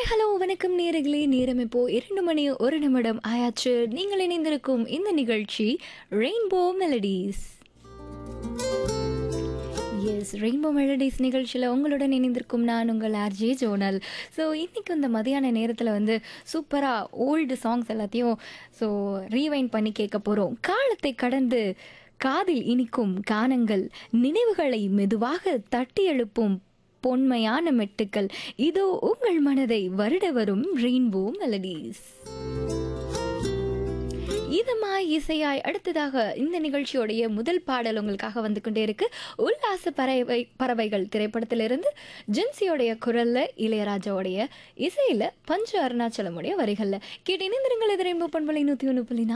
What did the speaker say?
Hello வணக்கம் நேர்களே நேரம் இப்போ இரண்டு மணி ஒரு நிமிடம் ஆயாச்சு நீங்கள் இணைந்திருக்கும் இந்த நிகழ்ச்சி rainbow melodies yes rainbow melodies நிகழ்ச்சியில் உங்களுடன் இணைந்திருக்கும் நான் உங்கள் ஆர்ஜே ஜோனல் ஸோ இன்றைக்கி இந்த மதியான நேரத்தில் வந்து சூப்பராக ஓல்டு சாங்ஸ் எல்லாத்தையும் ஸோ ரீவைண்ட் பண்ணி கேட்க போகிறோம் காலத்தை கடந்து காதில் இனிக்கும் கானங்கள் நினைவுகளை மெதுவாக தட்டி எழுப்பும் பொன்மையான மெட்டுக்கள் இதோ உங்கள் மனதை வருட வரும் ரெயின்போ மெலடிஸ் இதமாய் இசையாய் அடுத்ததாக இந்த நிகழ்ச்சியோடைய முதல் பாடல் உங்களுக்காக வந்து கொண்டே இருக்கு உல்லாச பறவை பறவைகள் திரைப்படத்திலிருந்து ஜென்சியோடைய குரல்ல இளையராஜாவுடைய இசையில பஞ்சு அருணாச்சலமுடைய வரிகள்ல கேட்டு இணைந்திருங்கள் இது ரெயின்போ பண்பலை நூத்தி ஒன்று புள்ளி நாலு.